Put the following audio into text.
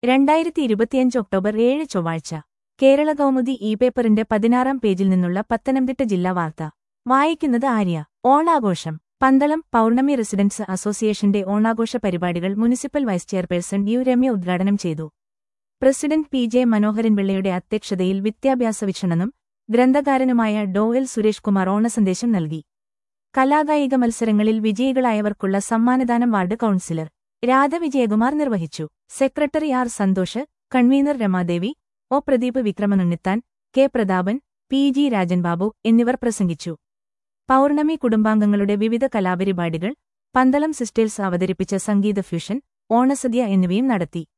രണ്ടായിരത്തി ഇരുപത്തിയഞ്ച് ഒക്ടോബർ ഏഴ് ചൊവ്വാഴ്ച കേരള കൗമുദി ഇ പേപ്പറിന്റെ പതിനാറാം പേജിൽ നിന്നുള്ള പത്തനംതിട്ട ജില്ലാ വാർത്ത വായിക്കുന്നത് ആര്യ ഓണാഘോഷം പന്തളം പൗർണമി റെസിഡൻസ് അസോസിയേഷന്റെ ഓണാഘോഷ പരിപാടികൾ municipal vice chairperson U Ramya ഉദ്ഘാടനം ചെയ്തു പ്രസിഡന്റ് പി ജെ മനോഹരൻ പിള്ളയുടെ അധ്യക്ഷതയിൽ വിദ്യാഭ്യാസ വിഷണനും ഗ്രന്ഥകാരനുമായ ഡോവൽ സുരേഷ് കുമാർ ഓണസന്ദേശം നൽകി കലാകായിക മത്സരങ്ങളിൽ വിജയികളായവർക്കുള്ള സമ്മാനദാനം വാർഡ് കൌൺസിലർ രാധവിജയകുമാർ നിർവഹിച്ചു secretary R Santhosh convener Ramadevi O Pradeep Vikramanunnithan K Prathapan P G Rajan Babu എന്നിവർ പ്രസംഗിച്ചു പൗർണമി കുടുംബാംഗങ്ങളുടെ വിവിധ കലാപരിപാടികൾ പന്തളം സിസ്റ്റേഴ്സ് അവതരിപ്പിച്ച സംഗീത ഫ്യൂഷൻ ഓണസദ്യ എന്നിവയും നടത്തി